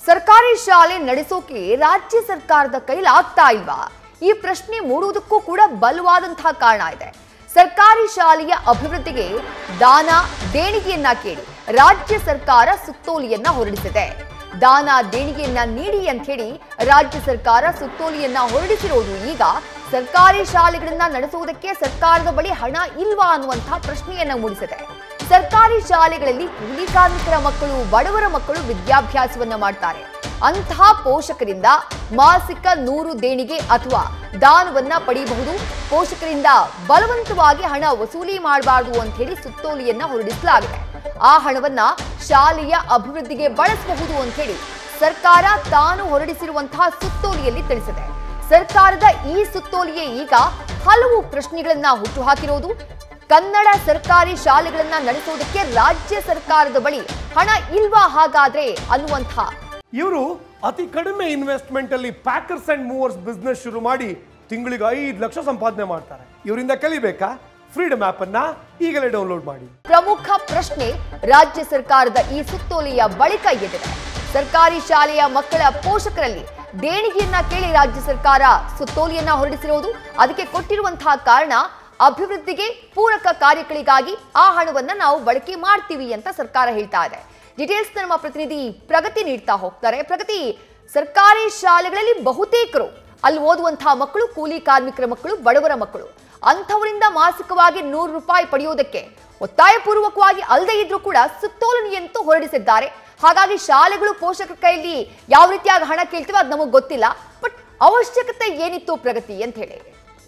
ಸರ್ಕಾರಿ ಶಾಲೆ ನಡೆಸೋಕೆ ರಾಜ್ಯ ಸರ್ಕಾರದ ಕೈಲಿ ಆಗ್ತಾ ಇಲ್ವಾ ಈ ಪ್ರಶ್ನೆ ಮೂಡುವುದಕ್ಕೂ ಕೂಡ ಬಲವಾದಂತಹ ಕಾರಣ ಇದೆ ಸರ್ಕಾರಿ ಶಾಲೆಯ ಅಭಿವೃದ್ಧಿಗೆ ದಾನ ದೇಣಿಗೆಯನ್ನ ಕೇಳಿ ರಾಜ್ಯ ಸರ್ಕಾರ ಸುತ್ತೋಲೆಯನ್ನ ಹೊರಡಿಸಿದೆ ದಾನ ದೇಣಿಗೆಯನ್ನ ನೀಡಿ ಅಂತ ಹೇಳಿ ರಾಜ್ಯ ಸರ್ಕಾರ ಸುತ್ತೋಲೆಯನ್ನ ಹೊರಡಿಸಿರೋದು ಈಗ ಸರ್ಕಾರಿ ಶಾಲೆಗಳನ್ನ ನಡೆಸುವುದಕ್ಕೆ ಸರ್ಕಾರದ ಬಳಿ ಹಣ ಇಲ್ವಾ ಅನ್ನುವಂತಹ ಪ್ರಶ್ನೆಯನ್ನ ಮೂಡಿಸಿದೆ ಸರ್ಕಾರಿ ಶಾಲೆಗಳಲ್ಲಿ ಕೂಲಿ ಕಾರ್ಮಿಕರ ಮಕ್ಕಳು ಬಡವರ ಮಕ್ಕಳು ವಿದ್ಯಾಭ್ಯಾಸವನ್ನ ಮಾಡ್ತಾರೆ ಅಂತಹ ಪೋಷಕರಿಂದ ಮಾಸಿಕ ನೂರು ದೇಣಿಗೆ ಅಥವಾ ದಾನವನ್ನ ಪಡೆಯಬಹುದು ಪೋಷಕರಿಂದ ಬಲವಂತವಾಗಿ ಹಣ ವಸೂಲಿ ಮಾಡಬಾರದು ಅಂತ ಹೇಳಿ ಸುತ್ತೋಲೆಯನ್ನ ಹೊರಡಿಸಲಾಗಿದೆ ಆ ಹಣವನ್ನ ಶಾಲೆಯ ಅಭಿವೃದ್ಧಿಗೆ ಬಳಸಬಹುದು ಅಂತ ಹೇಳಿ ಸರ್ಕಾರ ತಾನು ಹೊರಡಿಸಿರುವಂತಹ ಸುತ್ತೋಲೆಯಲ್ಲಿ ತಿಳಿಸಿದೆ ಸರ್ಕಾರದ ಈ ಸುತ್ತೋಲೆಯೇ ಈಗ ಹಲವು ಪ್ರಶ್ನೆಗಳನ್ನ ಹುಟ್ಟುಹಾಕಿರೋದು ಕನ್ನಡ ಸರ್ಕಾರಿ ಶಾಲೆಗಳನ್ನ ನಡೆಸೋದಕ್ಕೆ ರಾಜ್ಯ ಸರ್ಕಾರದ ಬಳಿ ಹಣ ಇಲ್ವಾ ಹಾಗಾದ್ರೆ ಅನ್ನುವಂಥ ಇವರು ಅತಿ ಕಡಿಮೆ ಇನ್ವೆಸ್ಟ್ಮೆಂಟ್ ಅಲ್ಲಿ ಪ್ಯಾಕರ್ಸ್ ಅಂಡ್ ಮೂವರ್ಸ್ ಬಿಸ್ನೆಸ್ ಶುರು ಮಾಡಿ ತಿಂಗಳಿಗೆ ಐದು ಲಕ್ಷ ಸಂಪಾದನೆ ಮಾಡ್ತಾರೆ ಇವರಿಂದ ಕಲಿಬೇಕಾ ಫ್ರೀಡಮ್ ಆಪ್ ಅನ್ನ ಈಗಲೇ ಡೌನ್ಲೋಡ್ ಮಾಡಿ ಪ್ರಮುಖ ಪ್ರಶ್ನೆ ರಾಜ್ಯ ಸರ್ಕಾರದ ಈ ಸುತ್ತೋಲೆಯ ಬಳಿಕ ಎದ್ದಿದೆ ಸರ್ಕಾರಿ ಶಾಲೆಯ ಮಕ್ಕಳ ಪೋಷಕರಲ್ಲಿ ದೇಣಿಗೆಯನ್ನ ಕೇಳಿ ರಾಜ್ಯ ಸರ್ಕಾರ ಸುತ್ತೋಲೆಯನ್ನ ಹೊರಡಿಸಿರುವುದು ಅದಕ್ಕೆ ಕೊಟ್ಟಿರುವಂತಹ ಕಾರಣ ಅಭಿವೃದ್ಧಿಗೆ ಪೂರಕ ಕಾರ್ಯಗಳಿಗಾಗಿ ಆ ಹಣವನ್ನ ನಾವು ಬಳಕೆ ಮಾಡ್ತೀವಿ ಅಂತ ಸರ್ಕಾರ ಹೇಳ್ತಾ ಇದೆ ಡೀಟೇಲ್ಸ್ ನಮ್ಮ ಪ್ರತಿನಿಧಿ ಪ್ರಗತಿ ನೀಡ್ತಾ ಹೋಗ್ತಾರೆ ಪ್ರಗತಿ ಸರ್ಕಾರಿ ಶಾಲೆಗಳಲ್ಲಿ ಬಹುತೇಕರು ಅಲ್ಲಿ ಓದುವಂತಹ ಮಕ್ಕಳು ಕೂಲಿ ಕಾರ್ಮಿಕರ ಮಕ್ಕಳು ಬಡವರ ಮಕ್ಕಳು ಅಂಥವರಿಂದ ಮಾಸಿಕವಾಗಿ ನೂರು ರೂಪಾಯಿ ಪಡೆಯೋದಕ್ಕೆ ಒತ್ತಾಯಪೂರ್ವಕವಾಗಿ ಅಲ್ಲದೆ ಇದ್ರೂ ಕೂಡ ಸುತ್ತೋಲನೆಯಂತೂ ಹೊರಡಿಸಿದ್ದಾರೆ ಹಾಗಾಗಿ ಶಾಲೆಗಳು ಪೋಷಕರ ಕೈಯಲ್ಲಿ ಯಾವ ರೀತಿಯಾಗಿ ಹಣ ಕೇಳ್ತೀವೋ ಅದು ನಮಗೆ ಗೊತ್ತಿಲ್ಲ ಬಟ್ ಅವಶ್ಯಕತೆ ಏನಿತ್ತು ಪ್ರಗತಿ ಅಂತ ಹೇಳಿ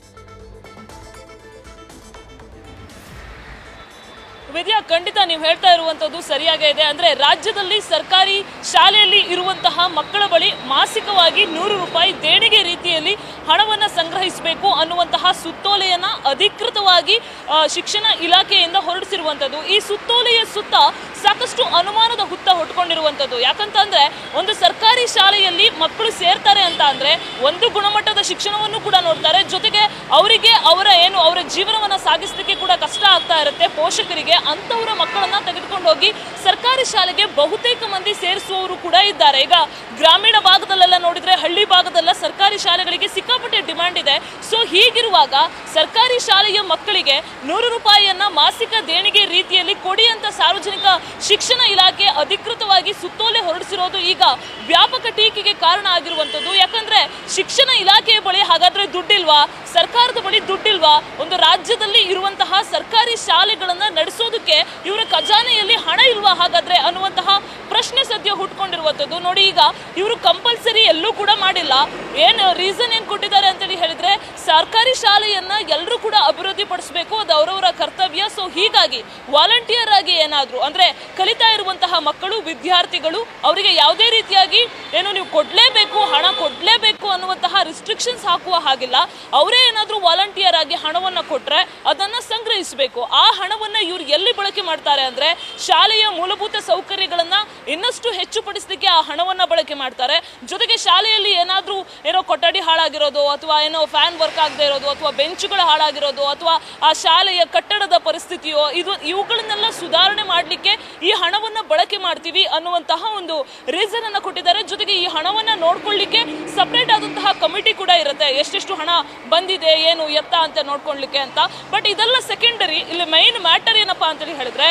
ವಿದ್ಯಾ ಖಂಡಿತ ನೀವು ಹೇಳ್ತಾ ಇರುವಂತದ್ದು ಸರಿಯಾಗೇ ಇದೆ ಅಂದ್ರೆ ರಾಜ್ಯದಲ್ಲಿ ಸರ್ಕಾರಿ ಶಾಲೆಯಲ್ಲಿ ಇರುವಂತಹ ಮಕ್ಕಳ ಬಳಿ ಮಾಸಿಕವಾಗಿ ನೂರು ರೂಪಾಯಿ ದೇಣಿಗೆ ರೀತಿಯಲ್ಲಿ ಹಣವನ್ನ ಸಂಗ್ರಹಿಸಬೇಕು ಅನ್ನುವಂತಹ ಸುತ್ತೋಲೆಯನ್ನ ಅಧಿಕೃತವಾಗಿ ಆ, ಶಿಕ್ಷಣ ಇಲಾಖೆಯಿಂದ ಹೊರಡಿಸಿರುವಂತದ್ದು ಈ ಸುತ್ತೋಲೆಯ ಸುತ್ತ ಸಾಕಷ್ಟು ಅನುಮಾನದ ಹುತ್ತ ಹೊಟ್ಕೊಂಡಿರುವಂತದ್ದು ಯಾಕಂತಂದ್ರೆ ಒಂದು ಸರ್ಕಾರಿ ಶಾಲೆಯಲ್ಲಿ ಮಕ್ಕಳು ಸೇರ್ತಾರೆ ಅಂತ ಅಂದ್ರೆ ಒಂದು ಗುಣಮಟ್ಟದ ಶಿಕ್ಷಣವನ್ನು ಕೂಡ ನೋಡ್ತಾರೆ ಜೊತೆಗೆ ಅವರಿಗೆ ಅವರ ಏನು ಅವರ ಜೀವನವನ್ನ ಸಾಗಿಸಲಿಕ್ಕೆ ಕೂಡ ಕಷ್ಟ ಆಗ್ತಾ ಇರುತ್ತೆ ಪೋಷಕರಿಗೆ ಅಂತವರ ಮಕ್ಕಳನ್ನ ತೆಗೆದುಕೊಂಡು ಹೋಗಿ ಸರ್ಕಾರಿ ಶಾಲೆಗೆ ಬಹುತೇಕ ಮಂದಿ ಸೇರಿಸುವವರು ಕೂಡ ಇದ್ದಾರೆ ಈಗ ಗ್ರಾಮೀಣ ಭಾಗದಲ್ಲೆಲ್ಲ ನೋಡಿದ್ರೆ ಹಳ್ಳಿ ಭಾಗದಲ್ಲ ಸರ್ಕಾರಿ ಶಾಲೆಗಳಿಗೆ ಸಿಕ್ಕಾಪಟ್ಟೆ ಡಿಮಾಂಡ್ ಇದೆ ಸೊ ಹೀಗಿರುವಾಗ ಸರ್ಕಾರಿ ಶಾಲೆಯ ಮಕ್ಕಳಿಗೆ ನೂರು ರೂಪಾಯಿಯನ್ನ ಮಾಸಿಕ ದೇಣಿಗೆ ರೀತಿಯಲ್ಲಿ ಕೊಡಿ ಅಂತ ಸಾರ್ವಜನಿಕ ಶಿಕ್ಷಣ ಇಲಾಖೆ ಅಧಿಕೃತವಾಗಿ ಸುತ್ತೋಲೆ ಹೊರಡಿಸಿರೋದು ಈಗ ವ್ಯಾಪಕ ಟೀಕೆಗೆ ಕಾರಣ ಆಗಿರುವಂತದ್ದು ಯಾಕಂದ್ರೆ ಶಿಕ್ಷಣ ಇಲಾಖೆಯ ಬಳಿ ಹಾಗಾದ್ರೆ ದುಡ್ಡಿಲ್ವಾ ಸರ್ಕಾರದ ಬಳಿ ದುಡ್ಡಿಲ್ವಾ ಒಂದು ರಾಜ್ಯದಲ್ಲಿ ಇರುವಂತಹ ಸರ್ಕಾರಿ ಶಾಲೆಗಳನ್ನ ನಡೆಸೋದಕ್ಕೆ ಇವರ ಖಜಾನೆಯಲ್ಲಿ ಹಣ ಇಲ್ವಾ ಹಾಗಾದ್ರೆ ಅನ್ನುವಂತಹ ಪ್ರಶ್ನೆ ಸದ್ಯ ಹುಟ್ಕೊಂಡಿರುವಂತದ್ದು ನೋಡಿ ಈಗ ಇವರು ಕಂಪಲ್ಸರಿ ಎಲ್ಲೂ ಕೂಡ ಮಾಡಿಲ್ಲ ಏನು ರೀಸನ್ ಏನ್ ಕೊಟ್ಟಿದ್ದಾರೆ ಅಂತೇಳಿ ಹೇಳಿದ್ರೆ ಸರ್ಕಾರಿ ಶಾಲೆಯನ್ನ ಎಲ್ಲರೂ ಕೂಡ ಅಭಿವೃದ್ಧಿ ಪಡಿಸಬೇಕು ಅದು ಅವರವರ ಕರ್ತವ್ಯ ಸೊ ಹೀಗಾಗಿ ವಾಲಂಟಿಯರ್ ಆಗಿ ಏನಾದ್ರು ಅಂದ್ರೆ ಕಲಿತಾ ಇರುವಂತಹ ಮಕ್ಕಳು ವಿದ್ಯಾರ್ಥಿಗಳು ಅವರಿಗೆ ಯಾವುದೇ ರೀತಿಯಾಗಿ ಏನು ನೀವು ಕೊಡ್ಲೇಬೇಕು ಹಣ ಕೊಡ್ಲೇಬೇಕು ಅನ್ನುವಂತಹ ರಿಸ್ಟ್ರಿಕ್ಷನ್ಸ್ ಹಾಕುವ ಹಾಗಿಲ್ಲ ಅವರೇ ಏನಾದ್ರೂ ವಾಲಂಟಿಯರ್ ಆಗಿ ಹಣವನ್ನ ಕೊಟ್ರೆ ಅದನ್ನ ಸಂಗ್ರಹಿಸಬೇಕು ಆ ಹಣವನ್ನ ಇವ್ರು ಎಲ್ಲಿ ಬಳಕೆ ಮಾಡ್ತಾರೆ ಅಂದ್ರೆ ಶಾಲೆಯ ಮೂಲಭೂತ ಸೌಕರ್ಯಗಳನ್ನ ಇನ್ನಷ್ಟು ಹೆಚ್ಚು ಪಡಿಸಲಿಕ್ಕೆ ಆ ಹಣವನ್ನ ಬಳಕೆ ಮಾಡ್ತಾರೆ ಜೊತೆಗೆ ಶಾಲೆಯಲ್ಲಿ ಏನಾದ್ರೂ ಏನೋ ಕೊಠಡಿ ಹಾಳಾಗಿರೋದು ಅಥವಾ ಏನೋ ಫ್ಯಾನ್ ವರ್ಕ್ ಆಗದೆ ಇರೋದು ಅಥವಾ ಬೆಂಚುಗಳು ಹಾಳಾಗಿರೋದು ಅಥವಾ ಆ ಶಾಲೆಯ ಕಟ್ಟಡದ ಪರಿಸ್ಥಿತಿಯೋ ಇದು ಇವುಗಳನ್ನೆಲ್ಲ ಸುಧಾರಣೆ ಮಾಡಲಿಕ್ಕೆ ಈ ಹಣವನ್ನ ಬಳಕೆ ಮಾಡ್ತೀವಿ ಅನ್ನುವಂತಹ ಒಂದು ರೀಸನ್ ಅನ್ನ ಕೊಟ್ಟಿದ್ದಾರೆ ಜೊತೆಗೆ ಈ ಹಣವನ್ನ ನೋಡ್ಕೊಳ್ಳಿಕ್ಕೆ ಸಪರೇಟ್ ಆದಂತಹ ಕಮಿಟಿ ಕೂಡ ಇರುತ್ತೆ ಎಷ್ಟೆಷ್ಟು ಹಣ ಬಂದಿದೆ ಏನು ಎತ್ತ ಅಂತ ನೋಡ್ಕೊಳ್ಲಿಕ್ಕೆ ಅಂತ ಬಟ್ ಇದೆಲ್ಲ ಸೆಕೆಂಡರಿ ಇಲ್ಲಿ ಮೈನ್ ಮ್ಯಾಟರ್ ಏನಪ್ಪಾ ಅಂತೇಳಿ ಹೇಳಿದ್ರೆ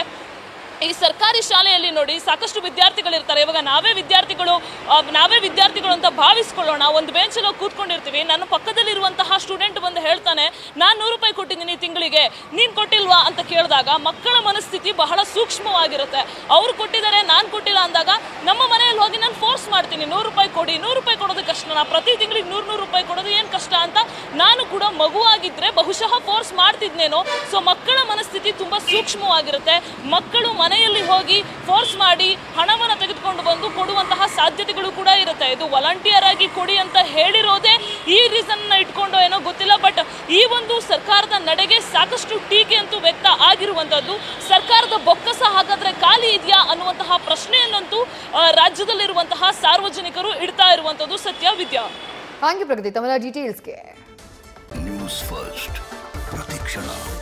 ಈ ಸರ್ಕಾರಿ ಶಾಲೆಯಲ್ಲಿ ನೋಡಿ ಸಾಕಷ್ಟು ವಿದ್ಯಾರ್ಥಿಗಳಿರ್ತಾರೆ ಇವಾಗ ನಾವೇ ವಿದ್ಯಾರ್ಥಿಗಳು ಆ, ನಾವೇ ವಿದ್ಯಾರ್ಥಿಗಳು ಅಂತ ಭಾವಿಸ್ಕೊಳ್ಳೋಣ ಒಂದು ಬೆಂಚಲ್ಲಿ ಕೂತ್ಕೊಂಡಿರ್ತೀವಿ ನನ್ನ ಪಕ್ಕದಲ್ಲಿರುವಂತಹ ಸ್ಟೂಡೆಂಟ್ ಬಂದು ಹೇಳ್ತಾನೆ ನಾನು ನೂರು ರೂಪಾಯಿ ಕೊಟ್ಟಿದ್ದೀನಿ ತಿಂಗಳಿಗೆ ನೀನು ಕೊಟ್ಟಿಲ್ವಾ ಅಂತ ಕೇಳಿದಾಗ ಮಕ್ಕಳ ಮನಸ್ಥಿತಿ ಬಹಳ ಸೂಕ್ಷ್ಮವಾಗಿರುತ್ತೆ ಅವ್ರು ಕೊಟ್ಟಿದ್ದಾರೆ ನಾನು ಕೊಟ್ಟಿಲ್ಲ ಅಂದಾಗ ನಮ್ಮ ಮನೆಯಲ್ಲಿ ಹೋಗಿ ನಾನು ಫೋರ್ಸ್ ಮಾಡ್ತೀನಿ ನೂರು ರೂಪಾಯಿ ಕೊಡಿ ನೂರು ರೂಪಾಯಿ ಕೊಡೋದು ಕಷ್ಟನಾ ಪ್ರತಿ ತಿಂಗಳಿಗೆ ನೂರು ನೂರು ರೂಪಾಯಿ ಕೊಡೋದು ಏನು ಕಷ್ಟ ಅಂತ ನಾನು ಕೂಡ ಮಗುವಾಗಿದ್ರೆ ಬಹುಶಃ ಫೋರ್ಸ್ ಮಾಡ್ತಿದ್ನೇನೋ ಸೊ ಮಕ್ಕಳ ಮನಸ್ಥಿತಿ ತುಂಬಾ ಸೂಕ್ಷ್ಮವಾಗಿರುತ್ತೆ ಮಕ್ಕಳು ಮನೆಯಲ್ಲಿ ಹೋಗಿ ಫೋರ್ಸ್ ಮಾಡಿ ಹಣವನ್ನು ತೆಗೆದುಕೊಂಡು ಬಂದು ಕೊಡುವಂತಹ ಸಾಧ್ಯತೆಗಳು ಕೂಡ ಇರುತ್ತೆ ಇದು ವಾಲಂಟಿಯರ್ ಆಗಿ ಕೊಡಿ ಅಂತ ಹೇಳಿರೋದೇ ಈ ರೀಸನ್ ಇಟ್ಕೊಂಡು ಏನೋ ಗೊತ್ತಿಲ್ಲ ಬಟ್ ಈ ಒಂದು ಸರ್ಕಾರದ ನಡೆಗೆ ಸಾಕಷ್ಟು ಟೀಕೆ ಅಂತೂ ವ್ಯಕ್ತ ಆಗಿರುವಂತದ್ದು ಸರ್ಕಾರದ ಬೊಕ್ಕಸ ಹಾಗಾದ್ರೆ ಖಾಲಿ ಇದೆಯಾ ಅನ್ನುವಂತಹ ಪ್ರಶ್ನೆಯನ್ನಂತೂ ಆ, ರಾಜ್ಯದಲ್ಲಿರುವಂತಹ ಸಾರ್ವಜನಿಕರು ಇಡ್ತಾ ಇರುವಂತದ್ದು ಸತ್ಯ ವಿದ್ಯಾ ಹಾಗೆ ಪ್ರಗತಿ ತಮ್ಮ ಡೀಟೇಲ್ಸ್ಗೆ ನ್ಯೂಸ್ ಫಸ್ಟ್ ಪ್ರತಿಕ್ಷಣ